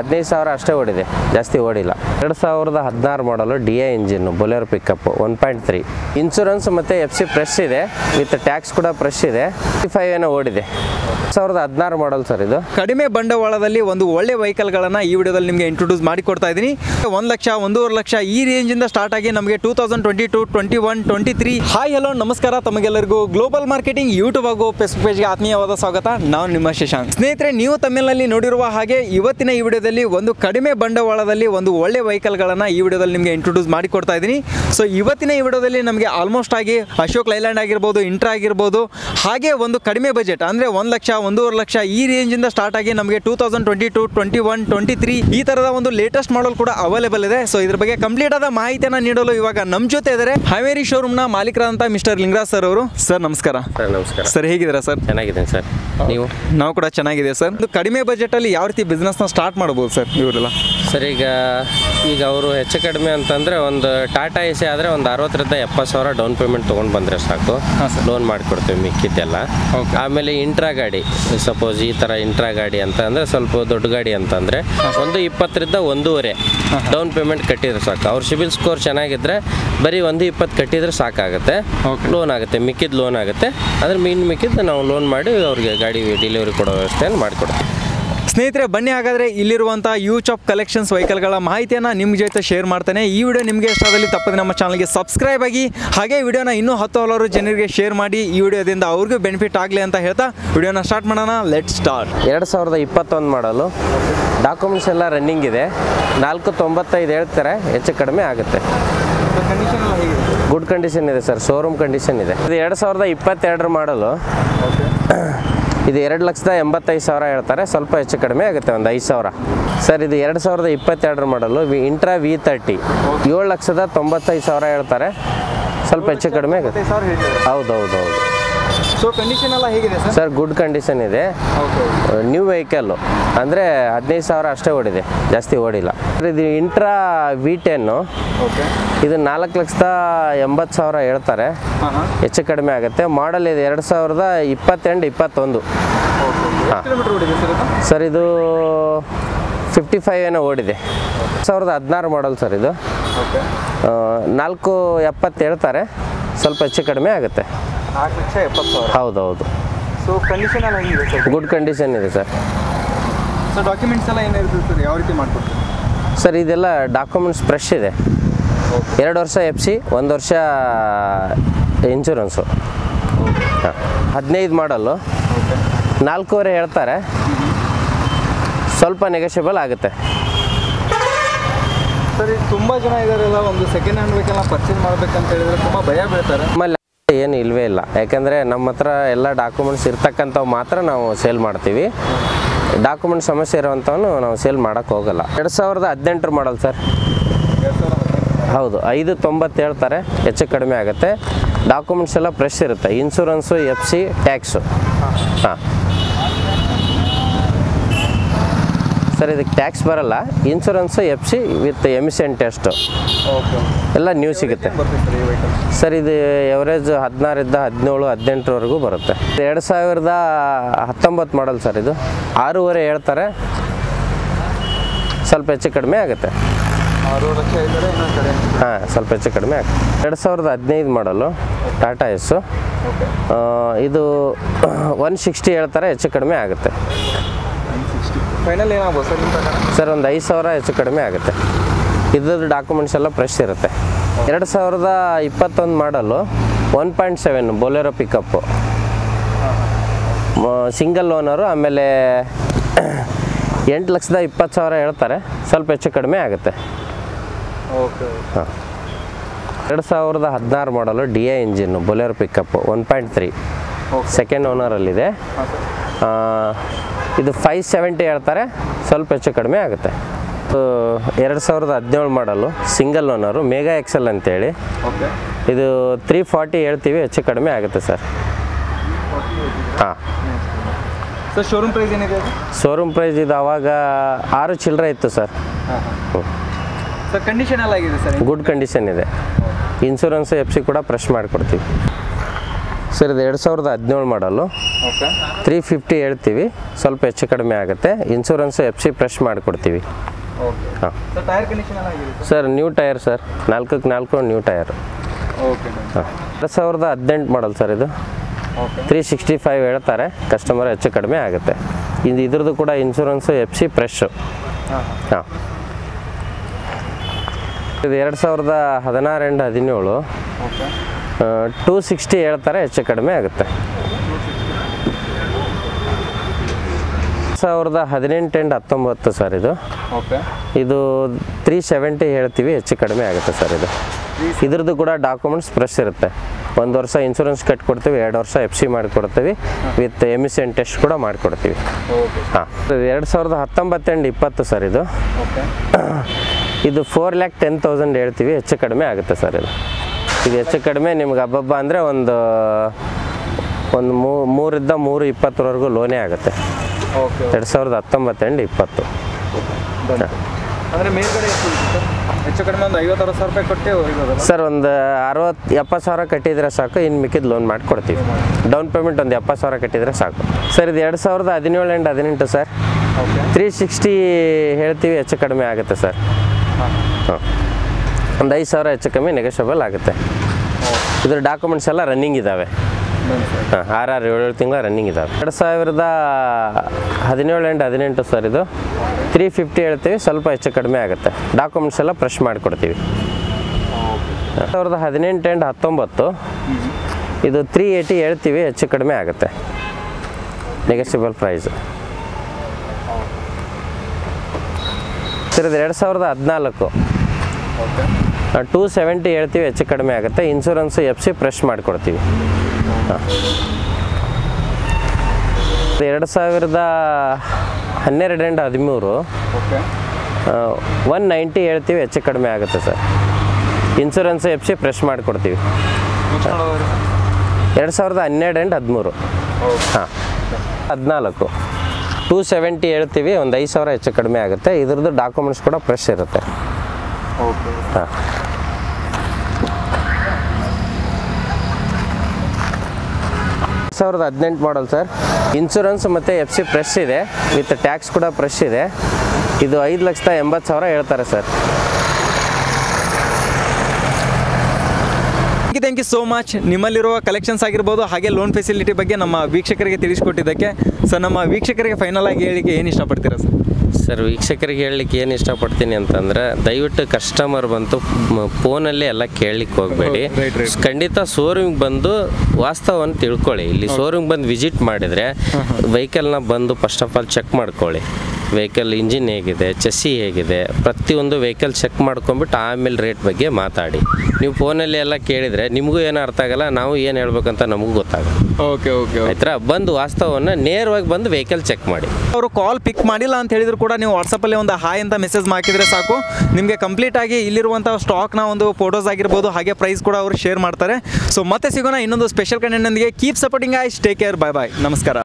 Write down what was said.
ಹದಿನೈದು ಸಾವಿರ ಅಷ್ಟೇ ಓಡಿದೆ ಜಾಸ್ತಿ ಓಡಿಲ್ಲ ಎರಡು ಸಾವಿರದ ಹದಿನಾರು ಮಾಡಲು D A engine Bolero pickup one point three insurance ಮತ್ತು ಎಫ್ ಸಿ ಫ್ರೆಶ್ ಇದೆ ವಿತ್ ಟ್ಯಾಕ್ಸ್ ಕೂಡ ಫ್ರೆಶ್ ಇದೆ ಫೈವ್ ಏನೋ ಓಡಿದೆ ಸಾವಿರದ ಹದಿನಾರು ಮಾಡಲ್ ಸರ್ ಇದು ಕಡಿಮೆ ಬಂಡವಾಳದಲ್ಲಿ ಒಂದು ಒಳ್ಳೆ ವೆಹಿಕಲ್ಗಳನ್ನು ಈ ವಿಡಿಯೋದಲ್ಲಿ ನಿಮಗೆ ಇಂಟ್ರೊಡ್ಯೂಸ್ ಮಾಡಿ ಕೊಡ್ತಾ ಇದ್ದೀನಿ ಒಂದು ಲಕ್ಷ ಒಂದೂವರೆ ಲಕ್ಷ ಈ ರೇಂಜಿಂದ ಸ್ಟಾರ್ಟ್ ಆಗಿ ನಮಗೆ two thousand twenty two twenty one twenty three hi hello ನಮಸ್ಕಾರ ತಮಗೆಲ್ಲರಿಗೂ ಗ್ಲೋಬಲ್ ಮಾರ್ಕೆಟಿಂಗ್ ಯೂಟ್ಯೂಬ್ ಹಾಗೂ ಫೇಸ್ಬುಕ್ ಪೇಜ್ಗೆ ಆತ್ಮೀಯವಾದ ಸ್ವಾಗತ ನಾನು ನಿಮ್ಮ ಶಶಾಂಕ್ ಸ್ನೇಹಿತರೆ ನೀವು ತಮಿಳಿನಲ್ಲಿ ನೋಡಿರುವ ಹಾಗೆ ಇವತ್ತಿನ ಈ ವಿಡಿಯೋದಲ್ಲಿ ಒಂದು ಕಡಿಮೆ ಬಂಡವಾಳದಲ್ಲಿ ಒಂದು ಒಳ್ಳೆ ವೆಹಿಕಲ್ಗಳನ್ನು ಈ ವಿಡಿಯೋದಲ್ಲಿ ನಿಮಗೆ ಇಂಟ್ರೊಡ್ಯೂಸ್ ಮಾಡಿ ಕೊಡ್ತಾ ಇದ್ದೀನಿ ಸೊ ಇವತ್ತಿನ ಈ ವಿಡಿಯೋದಲ್ಲಿ ನಮಗೆ ಆಲ್ಮೋಸ್ಟ್ ಆಗಿ ಅಶೋಕ್ ಲೈಲ್ಯಾಂಡ್ ಆಗಿರ್ಬೋದು ಇಂಟ್ರಾ ಆಗಿರ್ಬೋದು ಹಾಗೆ ಒಂದು ಕಡಿಮೆ ಬಜೆಟ್ ಅಂದರೆ ಒಂದು ಲಕ್ಷ ಒಂದೂವರೆ ಲಕ್ಷ ಈ ರೇಂಜಿಂದ ಸ್ಟಾರ್ಟ್ ಆಗಿ ನಮಗೆ two thousand twenty two twenty one twenty three ಈ ಥರದ ಒಂದು ಲೇಟೆಸ್ಟ್ ಮಾಡಲ್ ಕೂಡ ಅವೈಲೇಬಲ್ ಇದೆ ಸೊ ಇದ್ರ ಬಗ್ಗೆ ಕಂಪ್ಲೀಟ್ ಆದ ಮಾಹಿತಿಯನ್ನು ನೀಡಲು ಇವಾಗ ನಮ್ಮ ಜೊತೆ ಇದ್ದಾರೆ ಹಾವೇರಿ ಶೋರೂಮ್ನ ಮಾಲೀಕರಾದಂಥ ಮಿಸ್ಟರ್ ಲಿಂಗರಾಜ್ ಸರ್ ಅವರು ಸರ್ ನಮಸ್ಕಾರ ಸರ್ ನಮಸ್ಕಾರ ಸರ್ ಹೇಗಿದ್ದೀರಾ ಸರ್ ಚೆನ್ನಾಗಿದ್ದೀನಿ ಸರ್ ನೀವು ನಾವು ಕೂಡ ಚೆನ್ನಾಗಿದೆ ಸರ್ ಒಂದು ಕಡಿಮೆ ಬಜೆಟಲ್ಲಿ ಯಾವ ರೀತಿ ಬಿಸ್ನೆಸ್ನ ಸ್ಟಾರ್ಟ್ ಮಾಡ್ಬೋದು ಸರ್ ಇವರೆಲ್ಲ ಸರ್ ಈಗ ಈಗ ಅವರು ಹೆಚ್ಚು ಕಡಿಮೆ ಅಂತಂದರೆ ಒಂದು ಟಾಟಾ ಎ ಸಿ ಆದರೆ ಒಂದು ಅರವತ್ತರಿಂದ ಎಪ್ಪತ್ತು ಸಾವಿರ ಡೌನ್ ಪೇಮೆಂಟ್ ತೊಗೊಂಡು ಬಂದರೆ ಸಾಕು ಹಾಂ ಸರ್. ಲೋನ್ ಮಾಡಿಕೊಡ್ತೀವಿ ಮಿಕ್ಕಿದ್ದೆಲ್ಲ Okay. ಆಮೇಲೆ ಇಂಟ್ರಾ ಗಾಡಿ ಸಪೋಸ್ ಈ ಥರ ಇಂಟ್ರಾ ಗಾಡಿ ಅಂತ ಅಂದರೆ ಸ್ವಲ್ಪ ದೊಡ್ಡ ಗಾಡಿ ಅಂತಂದರೆ ಒಂದು ಇಪ್ಪತ್ತರಿಂದ ಒಂದೂವರೆ ಡೌನ್ ಪೇಮೆಂಟ್ ಕಟ್ಟಿದ್ರೆ ಸಾಕು ಅವ್ರ ಸಿಬಿಲ್ ಸ್ಕೋರ್ ಚೆನ್ನಾಗಿದ್ದರೆ ಬರೀ ಒಂದು ಇಪ್ಪತ್ತು ಕಟ್ಟಿದ್ರೆ ಸಾಕಾಗುತ್ತೆ Okay. ಲೋನ್ ಆಗುತ್ತೆ ಮಿಕ್ಕಿದ ಲೋನ್ ಆಗುತ್ತೆ ಅದ್ರ ಮೀನ್ ಮಿಕ್ಕಿದ್ದು ನಾವು ಲೋನ್ ಮಾಡಿ ಅವ್ರಿಗೆ ಗಾಡಿ ಡೆಲಿವರಿ ಕೊಡೋ ವ್ಯವಸ್ಥೆಯನ್ನು ಮಾಡಿಕೊಡ್ತೀವಿ ಸ್ನೇಹಿತರೆ ಬನ್ನಿ ಹಾಗಾದರೆ ಇಲ್ಲಿರುವಂಥ ಯೂಚ್ ಆಫ್ ಕಲೆಕ್ಷನ್ಸ್ ವೆಹಿಕಲ್ಗಳ ಮಾಹಿತಿಯನ್ನು ನಿಮ್ಮ ಜೊತೆ ಶೇರ್ ಮಾಡ್ತೇನೆ ಈ ವಿಡಿಯೋ ನಿಮಗೆ ಇಷ್ಟದಲ್ಲಿ ತಪ್ಪದೆ ನಮ್ಮ ಚಾನಲ್ಗೆ ಸಬ್ಸ್ಕ್ರೈಬ್ ಆಗಿ ಹಾಗೆ ವಿಡಿಯೋನ ಇನ್ನೂ ಹತ್ತು ಹಲವಾರು ಜನರಿಗೆ ಶೇರ್ ಮಾಡಿ ಈ ವಿಡಿಯೋದಿಂದ ಅವ್ರಿಗೂ ಬೆನಿಫಿಟ್ ಆಗಲಿ ಅಂತ ಹೇಳ್ತಾ ವಿಡಿಯೋನ ಸ್ಟಾರ್ಟ್ ಮಾಡೋಣ ಲೆಟ್ ಸ್ಟಾರ್ಟ್ ಎರಡು ಸಾವಿರದ ಇಪ್ಪತ್ತೊಂದು ಮಾಡಲು ಡಾಕ್ಯುಮೆಂಟ್ಸ್ ಎಲ್ಲ ರನ್ನಿಂಗ್ ಇದೆ ನಾಲ್ಕು ತೊಂಬತ್ತೈದು ಹೇಳ್ತಾರೆ ಹೆಚ್ಚು ಕಡಿಮೆ ಆಗುತ್ತೆ ಗುಡ್ ಕಂಡೀಷನ್ ಇದೆ ಸರ್ ಶೋರೂಮ್ ಕಂಡೀಷನ್ ಇದೆ ಇದು ಎರಡು ಸಾವಿರದ ಇಪ್ಪತ್ತೆರಡರ ಮಾಡಲು ಇದು ಎರಡು ಲಕ್ಷದ ಎಂಬತ್ತೈದು ಸಾವಿರ ಹೇಳ್ತಾರೆ ಸ್ವಲ್ಪ ಹೆಚ್ಚು ಕಡಿಮೆ ಆಗುತ್ತೆ ಒಂದು ಐದು ಸಾವಿರ ಸರ್ ಇದು ಎರಡು ಸಾವಿರದ ಇಪ್ಪತ್ತೆರಡರ ಮಾಡಲು ವಿ ಇಂಟ್ರಾ ವಿ ತರ್ಟಿ ಏಳು ಲಕ್ಷದ ತೊಂಬತ್ತೈದು ಸಾವಿರ ಹೇಳ್ತಾರೆ ಸ್ವಲ್ಪ ಹೆಚ್ಚು ಕಡಿಮೆ ಆಗುತ್ತೆ ಹೌದು ಹೌದು ಹೌದು ಸೊ ಕಂಡೀಷನ್ ಎಲ್ಲ ಹೇಗಿದೆ ಸರ್ ಸರ್ ಗುಡ್ ಕಂಡೀಷನ್ ಇದೆ ನ್ಯೂ ವೆಹಿಕಲ್ಲು ಅಂದರೆ ಹದಿನೈದು ಸಾವಿರ ಅಷ್ಟೇ ಓಡಿದೆ ಜಾಸ್ತಿ ಓಡಿಲ್ಲ ಇದು ಇಂಟ್ರಾ ವಿ ಟೆನ್ನು ಓಕೆ ಇದು ನಾಲ್ಕು ಲಕ್ಷದ ಎಂಬತ್ತು ಸಾವಿರ ಹೇಳ್ತಾರೆ ಹಾಂ ಹಾಂ ಹೆಚ್ಚು ಕಡಿಮೆ ಆಗುತ್ತೆ ಮಾಡಲ್ ಇದು ಎರಡು ಸಾವಿರದ ಇಪ್ಪತ್ತೆಂಟು ಇಪ್ಪತ್ತೊಂದು ಹಾಂ ಕಿಲೋಮೀಟರ್ ಓಡಿದೆ ಸರ್ ಇದು ಸರ್ ಇದು ಫಿಫ್ಟಿ ಫೈವ್ ಏನೋ ಓಡಿದೆ ಸಾವಿರದ ಹದಿನಾರು ಮಾಡಲ್ ಸರ್ ಇದು ಓಕೆ ಆ, ನಾಲ್ಕು ಎಪ್ಪತ್ತು ಹೇಳ್ತಾರೆ ಸ್ವಲ್ಪ ಹೆಚ್ಚು ಕಡಿಮೆ ಆಗುತ್ತೆ ನಾಲ್ಕು ಲಕ್ಷ ಎಪ್ಪತ್ತು ಸಾವಿರ ಹೌದು ಹೌದು ಸೊ ಕಂಡೀಷನ್ ಎಲ್ಲ ಹೇಗಿದೆ ಸರ್ ಗುಡ್ ಕಂಡೀಷನ್ ಇದೆ ಸರ್ ಸೊ ಡಾಕ್ಯುಮೆಂಟ್ಸ್ ಎಲ್ಲ ಏನಿರುತ್ತೆ ಸರ್ ಯಾವ ರೀತಿ ಮಾಡ್ಕೊಡ್ತೀವಿ ಸರ್ ಇದೆಲ್ಲ ಡಾಕ್ಯುಮೆಂಟ್ಸ್ ಫ್ರೆಶ್ ಇದೆ ಎರಡು ವರ್ಷ ಎಫ್ ಸಿ ಒಂದು ವರ್ಷ ಇನ್ಶೂರೆನ್ಸು ಹಾಂ ಹದಿನೈದು ಮಾಡಲ್ಲು ಓಕೆ ನಾಲ್ಕೂವರೆ ಹೇಳ್ತಾರೆ ಸ್ವಲ್ಪ ನೆಗೋಷಿಯಬಲ್ ಆಗುತ್ತೆ ಸರ್ ಈಗ ತುಂಬ ಜನ ಇದಾರಲ್ಲ ಒಂದು ಸೆಕೆಂಡ್ ಹ್ಯಾಂಡ್ ವೆಹಿಕಲ್ನ ಪರ್ಚೇಸ್ ಮಾಡ್ಬೇಕಂತ ಹೇಳಿದ್ರೆ ತುಂಬ ಭಯ ಬೀಳ್ತಾರೆ ನಮ್ಮಲ್ಲಿ ಏನು ಇಲ್ವೇ ಇಲ್ಲ ಯಾಕಂದರೆ ನಮ್ಮ ಹತ್ರ ಎಲ್ಲ ಡಾಕ್ಯುಮೆಂಟ್ಸ್ ಇರ್ತಕ್ಕಂಥವು ಮಾತ್ರ ನಾವು ಸೇಲ್ ಮಾಡ್ತೀವಿ ಡಾಕ್ಯುಮೆಂಟ್ ಸಮಸ್ಯೆ ಇರೋವಂಥವನ್ನು ನಾವು ಸೇಲ್ ಮಾಡೋಕ್ಕೆ ಹೋಗಲ್ಲ ಎರಡು ಸಾವಿರದ ಹದಿನೆಂಟರ ಮಾಡಲ್ ಸರ್ ಹೌದು ಐದು ತೊಂಬತ್ತು ಹೇಳ್ತಾರೆ ಹೆಚ್ಚು ಕಡಿಮೆ ಆಗುತ್ತೆ ಡಾಕ್ಯುಮೆಂಟ್ಸ್ ಎಲ್ಲ ಫ್ರೆಶ್ ಇರುತ್ತೆ ಇನ್ಶೂರೆನ್ಸು ಎಫ್ ಸಿ ಟ್ಯಾಕ್ಸು ಹಾಂ ಸರ್ ಇದಕ್ಕೆ ಟ್ಯಾಕ್ಸ್ ಬರಲ್ಲ insurance F C with emission test okay ಎಲ್ಲ ನ್ಯೂ ಸಿಗುತ್ತೆ ಬರ್ತದೆ ಸರ್ ಈ ವೆಹಿಕಲ್ ಸರ್ ಇದು ಎವರೇಜ್ ಹದಿನಾರಿಂದ ಹದಿನೇಳು ಹದಿನೆಂಟರವರೆಗೂ ಬರುತ್ತೆ ಎರಡು ಸಾವಿರದ ಹತ್ತೊಂಬತ್ತು ಮಾಡಲ್ ಸರ್ ಇದು ಆರೂವರೆ ಹೇಳ್ತಾರೆ ಸ್ವಲ್ಪ ಹೆಚ್ಚು ಕಡಿಮೆ ಆಗುತ್ತೆ ಆರು ಲಕ್ಷ ಇದ್ದಾರೆ ಇನ್ನೊಂದು ಕಡೆ ಹಾಂ ಸ್ವಲ್ಪ ಹೆಚ್ಚು ಕಡಿಮೆ ಆಗುತ್ತೆ ಎರಡು ಸಾವಿರದ ಹದಿನೈದು ಮಾಡಲು ಟಾಟಾ ಎಸ್ಸು ಓಕೆ ಇದು ಒನ್ ಸಿಕ್ಸ್ಟಿ ಹೇಳ್ತಾರೆ ಹೆಚ್ಚು ಕಡಿಮೆ ಆಗುತ್ತೆ ಫೈನಲ್ ಏನಾಗ್ಬೋದು ಸರ್ ನಿಮ್ಮ ಪ್ರಕಾರ ಸರ್ ಒಂದು ಐದು ಸಾವಿರ ಹೆಚ್ಚು ಕಡಿಮೆ ಆಗುತ್ತೆ ಇದ್ರದ್ದು ಡಾಕ್ಯುಮೆಂಟ್ಸ್ ಎಲ್ಲ ಫ್ರೆಶ್ ಇರುತ್ತೆ ಎರಡು ಸಾವಿರದ ಇಪ್ಪತ್ತೊಂದು ಮಾಡಲು one point seven Bolero pickup single owner ಆಮೇಲೆ ಎಂಟು ಲಕ್ಷದ ಇಪ್ಪತ್ತು ಸಾವಿರ ಹೇಳ್ತಾರೆ ಸ್ವಲ್ಪ ಹೆಚ್ಚು ಕಡಿಮೆ ಆಗುತ್ತೆ ಓಕೆ ಹಾಂ ಎರಡು ಸಾವಿರದ ಹದಿನಾರು ಮಾಡಲು D A engine Bolero pickup one point three okay second ಓನರಲ್ಲಿದೆ ಹಾಂ ಸರ್ ಆ, ಇದು ಫೈವ್ ಸೆವೆಂಟಿ ಹೇಳ್ತಾರೆ ಸ್ವಲ್ಪ ಹೆಚ್ಚು ಕಡಿಮೆ ಆಗುತ್ತೆ ಎರಡು ಸಾವಿರದ ಹದಿನೇಳು ಮಾಡಲು ಸಿಂಗಲ್ ಓನರು ಮೇಗಾ ಎಕ್ಸೆಲ್ ಅಂತೇಳಿ ಓಕೆ ಇದು ತ್ರೀ ಫಾರ್ಟಿ ಹೇಳ್ತೀವಿ ಹೆಚ್ಚು ಕಡಿಮೆ ಆಗುತ್ತೆ ಸರ್ ಹಾಂ ಸರ್ ಶೋರೂಮ್ ಪ್ರೈಸ್ ಏನಿದೆ ಅದು ಶೋರೂಮ್ ಪ್ರೈಸ್ ಇದು ಆವಾಗ ಆರು ಚಿಲ್ಲರೆ ಇತ್ತು ಸರ್ ಹಾಂ ಹಾಂ ಸರ್ ಕಂಡೀಷನ್ ಎಲ್ಲ ಆಗಿದೆ ಸರ್ ಗುಡ್ ಕಂಡೀಷನ್ ಇದೆ ಇನ್ಶೂರೆನ್ಸ್ ಎಫ್ ಸಿ ಕೂಡ ಫ್ರೆಶ್ ಮಾಡಿಕೊಡ್ತೀವಿ ಸರ್ ಇದು ಎರಡು ಸಾವಿರದ ಹದಿನೇಳು ಮಾಡಲು ಓಕೆ ತ್ರೀ ಫಿಫ್ಟಿ ಹೇಳ್ತೀವಿ ಸ್ವಲ್ಪ ಹೆಚ್ಚು ಕಡಿಮೆ ಆಗುತ್ತೆ ಇನ್ಶೂರೆನ್ಸು ಎಫ್ ಸಿ ಫ್ರೆಶ್ ಮಾಡಿಕೊಡ್ತೀವಿ ಓಕೆ ಹಾಂ ಸರ್ ಟೈರ್ ಕಂಡೀಷನ್ ಎಲ್ಲ ಆಗಿದೆ ಸರ್ ನ್ಯೂ ಟೈರ್ ಸರ್ ನಾಲ್ಕಕ್ಕೆ ನಾಲ್ಕು ನ್ಯೂ ಟೈರ್ ಓಕೆ ಹಾಂ ಎರಡು ಸಾವಿರದ ಹದಿನೆಂಟು ಮಾಡಲ್ ಸರ್ ಇದು ಓಕೆ ತ್ರೀ ಸಿಕ್ಸ್ಟಿ ಫೈವ್ ಹೇಳ್ತಾರೆ ಕಸ್ಟಮರ್ ಹೆಚ್ಚು ಕಡಿಮೆ ಆಗುತ್ತೆ ಇದು ಇದ್ರದ್ದು ಕೂಡ ಇನ್ಶೂರೆನ್ಸು ಎಫ್ ಸಿ ಫ್ರೆಶ್ಶು ಹಾಂ ಹಾಂ ಇದು ಎರಡು ಸಾವಿರದ ಹದಿನಾರು ಎಂಟು ಹದಿನೇಳು ಓಕೆ ಟೂ ಸಿಕ್ಸ್ಟಿ ಹೇಳ್ತಾರೆ ಹೆಚ್ಚು ಕಡಿಮೆ ಆಗುತ್ತೆ ಸಾವಿರದ ಹದಿನೆಂಟು ಎಂಟು ಹತ್ತೊಂಬತ್ತು ಸರ್ ಇದು ಓಕೆ ಇದು ತ್ರೀ ಸೆವೆಂಟಿ ಹೇಳ್ತೀವಿ ಹೆಚ್ಚು ಕಡಿಮೆ ಆಗುತ್ತೆ ಸರ್ ಇದು ಇದ್ರದ್ದು ಕೂಡ ಡಾಕ್ಯುಮೆಂಟ್ಸ್ ಫ್ರೆಶ್ ಇರುತ್ತೆ ಒಂದು ವರ್ಷ ಇನ್ಶೂರೆನ್ಸ್ ಕಟ್ಕೊಡ್ತೀವಿ ಎರಡು ವರ್ಷ ಎಫ್ ಸಿ ಮಾಡಿಕೊಡ್ತೀವಿ ವಿತ್ ಎಮಿಷನ್ ಟೆಸ್ಟ್ ಕೂಡ ಮಾಡಿಕೊಡ್ತೀವಿ ಓಕೆ ಹಾಂ ಎರಡು ಸಾವಿರದ ಹತ್ತೊಂಬತ್ತೆಂಟು ಇಪ್ಪತ್ತು ಸರ್ ಇದು ಓಕೆ ಇದು ಫೋರ್ ಲ್ಯಾಕ್ ಟೆನ್ ತೌಸಂಡ್ ಹೇಳ್ತೀವಿ ಹೆಚ್ಚು ಕಡಿಮೆ ಆಗುತ್ತೆ ಸರ್ ಇದು ಇದು ಹೆಚ್ಚು ಕಡಿಮೆ ನಿಮ್ಗೆ ಹಬ್ಬಬ್ಬ ಅಂದರೆ ಒಂದು ಒಂದು ಮೂ ಮೂರಿಂದ ಮೂರು ಇಪ್ಪತ್ತರವರೆಗೂ ಲೋನೇ ಆಗುತ್ತೆ ಓಕೆ ಎರಡು ಸಾವಿರದ ಹತ್ತೊಂಬತ್ತೆಂಟು ಇಪ್ಪತ್ತು ಅಂದರೆ ಮೇಲ್ಗಡೆ ಎಷ್ಟು ಉಳಿತು ಸರ್ ಹೆಚ್ಚು ಕಡಿಮೆ ಒಂದು ಐವತ್ತಾರು ಸಾವಿರ ರೂಪಾಯಿ ಕೊಟ್ಟೆ ಹೋಗೋದಲ್ಲ ಸರ್ ಒಂದು ಅರವತ್ತು ಎಪ್ಪತ್ತು ಸಾವಿರ ಕಟ್ಟಿದರೆ ಸಾಕು ಇನ್ನು ಮಿಕ್ಕಿದ ಲೋನ್ ಮಾಡಿಕೊಡ್ತೀವಿ ಡೌನ್ ಪೇಮೆಂಟ್ ಒಂದು ಎಪ್ಪತ್ತು ಸಾವಿರ ಕಟ್ಟಿದರೆ ಸಾಕು ಸರ್ ಇದು ಎರಡು ಸಾವಿರದ ಹದಿನೇಳು ಆ್ಯಂಡ್ ಹದಿನೆಂಟು ಸರ್ ಓಕೆ ತ್ರೀ ಸಿಕ್ಸ್ಟಿ ಹೇಳ್ತೀವಿ ಹೆಚ್ಚು ಕಡಿಮೆ ಆಗುತ್ತೆ ಸರ್ ಹಾಂ ಹಾಂ ಒಂದು ಐದು ಸಾವಿರ ಹೆಚ್ಚು ಕಮ್ಮಿ ನೆಗೋಷಿಯಬಲ್ ಆಗುತ್ತೆ ಇದ್ರ ಡಾಕ್ಯುಮೆಂಟ್ಸ್ ಎಲ್ಲ ರನ್ನಿಂಗ್ ಇದ್ದಾವೆ ಬನ್ನಿ ಸರ್ ಹಾಂ ಆರು ಆರು ಏಳು ಏಳು ತಿಂಗಳ ರನ್ನಿಂಗ್ ಇದ್ದಾವೆ ಎರಡು ಸಾವಿರದ ಹದಿನೇಳು ಆ್ಯಂಡ್ ಹದಿನೆಂಟು ಸರ್ ಇದು ತ್ರೀ ಫಿಫ್ಟಿ ಹೇಳ್ತೀವಿ ಸ್ವಲ್ಪ ಹೆಚ್ಚು ಕಡಿಮೆ ಆಗುತ್ತೆ ಡಾಕ್ಯುಮೆಂಟ್ಸ್ ಎಲ್ಲ ಫ್ರೆಶ್ ಮಾಡಿಕೊಡ್ತೀವಿ ಎರಡು ಸಾವಿರದ ಹದಿನೆಂಟು ಆ್ಯಂಡ್ ಹತ್ತೊಂಬತ್ತು ಇದು ತ್ರೀ ಏಯ್ಟಿ ಹೇಳ್ತೀವಿ ಹೆಚ್ಚು ಕಡಿಮೆ ಆಗುತ್ತೆ ನೆಗೆಸಿಬಲ್ ಪ್ರೈಸ್ ಸರ್ ಇದು ಎರಡು ಸಾವಿರದ ಹದಿನಾಲ್ಕು ಓಕೆ ಟೂ ಸೆವೆಂಟಿ ಹೇಳ್ತೀವಿ ಹೆಚ್ಚು ಕಡಿಮೆ ಆಗುತ್ತೆ ಇನ್ಶೂರೆನ್ಸು ಎಫ್ ಸಿ ಫ್ರೆಶ್ ಮಾಡಿಕೊಡ್ತೀವಿ ಹಾಂ ಎರಡು ಸಾವಿರದ ಹನ್ನೆರಡು ಎಂಟು ಹದಿಮೂರು ಓಕೆ ಒನ್ ನೈಂಟಿ ಹೇಳ್ತೀವಿ ಹೆಚ್ಚು ಕಡಿಮೆ ಆಗುತ್ತೆ sir insurance F C fresh ಮಾಡಿಕೊಡ್ತೀವಿ ನೆಕ್ಸ್ಟ್ ನೋಡೋದು ಎರಡು ಸಾವಿರದ ಹನ್ನೆರಡು ಎಂಟು ಹದಿಮೂರು ಓಕೆ ಹಾಂ ಹದಿನಾಲ್ಕು ಟೂ ಸೆವೆಂಟಿ ಹೇಳ್ತೀವಿ ಒಂದು ಐದು ಸಾವಿರ ಹೆಚ್ಚು ಕಡಿಮೆ ಆಗುತ್ತೆ ಇದ್ರದ್ದು ಡಾಕ್ಯುಮೆಂಟ್ಸ್ ಕೂಡ ಫ್ರೆಶ್ ಇರುತ್ತೆ ಓಕೆ ಹಾಂ ಸಾವಿರದ ಹದಿನೆಂಟು ಮಾಡಲ್ ಸರ್ ಇನ್ಶೂರೆನ್ಸ್ ಮತ್ತು ಎಫ್ ಸಿ ಫ್ರೆಶ್ ಇದೆ ವಿತ್ ಟ್ಯಾಕ್ಸ್ ಕೂಡ ಫ್ರೆಶ್ ಇದೆ ಇದು ಐದು ಲಕ್ಷದ ಎಂಬತ್ತು ಸಾವಿರ ಹೇಳ್ತಾರೆ sir thank you so much ನಿಮ್ಮಲ್ಲಿರುವ ಕಲೆಕ್ಷನ್ಸ್ ಆಗಿರ್ಬೋದು ಹಾಗೆ ಲೋನ್ ಫೆಸಿಲಿಟಿ ಬಗ್ಗೆ ನಮ್ಮ ವೀಕ್ಷಕರಿಗೆ ತಿಳಿಸ್ಕೊಟ್ಟಿದ್ದಕ್ಕೆ ಸರ್ ನಮ್ಮ ವೀಕ್ಷಕರಿಗೆ ಫೈನಲ್ ಆಗಿ ಹೇಳಿಕೆ ಏನು ಇಷ್ಟಪಡ್ತೀರಾ ಸರ್ ಸರ್ ವೀಕ್ಷಕರಿಗೆ ಹೇಳಲಿಕ್ಕೆ ಏನು ಇಷ್ಟಪಡ್ತೀನಿ ಅಂತಂದ್ರೆ ದಯವಿಟ್ಟು ಕಸ್ಟಮರ್ ಬಂತು ಫೋನಲ್ಲಿ ಎಲ್ಲ ಕೇಳಲಿಕ್ಕೆ ಹೋಗಬೇಡಿ ಹೌದು, right, right. ಖಂಡಿತ ಶೋರೂಮ್ಗೆ ಬಂದು ವಾಸ್ತವವನ್ನು ತಿಳ್ಕೊಳ್ಳಿ ಇಲ್ಲಿ ಶೋರೂಮ್ಗೆ ಬಂದು ವಿಸಿಟ್ ಮಾಡಿದರೆ ವೆಹಿಕಲ್ನ ಬಂದು ಫಸ್ಟ್ ಆಫ್ ಆಲ್ ಚೆಕ್ ಮಾಡ್ಕೊಳ್ಳಿ ವೆಹಿಕಲ್ ಇಂಜಿನ್ ಹೇಗಿದೆ ಚೆಸ್ಸಿ ಹೇಗಿದೆ ಪ್ರತಿಯೊಂದು ವೆಹಿಕಲ್ ಚೆಕ್ ಮಾಡ್ಕೊಂಬಿಟ್ಟು ಆಮೇಲೆ ರೇಟ್ ಬಗ್ಗೆ ಮಾತಾಡಿ ನೀವು ಫೋನಲ್ಲಿ ಎಲ್ಲ ಕೇಳಿದರೆ ನಿಮಗೂ ಏನೂ ಅರ್ಥ ಆಗಲ್ಲ ನಾವು ಏನು ಹೇಳ್ಬೇಕಂತ ನಮಗೂ ಗೊತ್ತಾಗಲ್ಲ ಓಕೆ ಓಕೆ ಆಯ್ತಾ ಬಂದು ವಾಸ್ತವವನ್ನು ನೇರವಾಗಿ ಬಂದು ವೆಹಿಕಲ್ ಚೆಕ್ ಮಾಡಿ ಅವರು ಕಾಲ್ ಪಿಕ್ ಮಾಡಿಲ್ಲ ಅಂತ ಹೇಳಿದ್ರು ಕೂಡ ನೀವು ವಾಟ್ಸಪ್ಪಲ್ಲಿ ಒಂದು ಹಾಯ್ ಅಂತ ಮೆಸೇಜ್ ಹಾಕಿದ್ರೆ ಸಾಕು ನಿಮಗೆ ಕಂಪ್ಲೀಟ್ ಆಗಿ ಇಲ್ಲಿರುವಂಥ ಸ್ಟಾಕ್ನ ಒಂದು ಫೋಟೋಸ್ ಆಗಿರ್ಬೋದು ಹಾಗೆ ಪ್ರೈಸ್ ಕೂಡ ಅವರು ಶೇರ್ ಮಾಡ್ತಾರೆ ಸೊ ಮತ್ತೆ ಸಿಗೋಣ ಇನ್ನೊಂದು ಸ್ಪೆಷಲ್ ಕಂಟೆಂಟ್ನೊಂದಿಗೆ keep supporting I take care bye bye ನಮಸ್ಕಾರ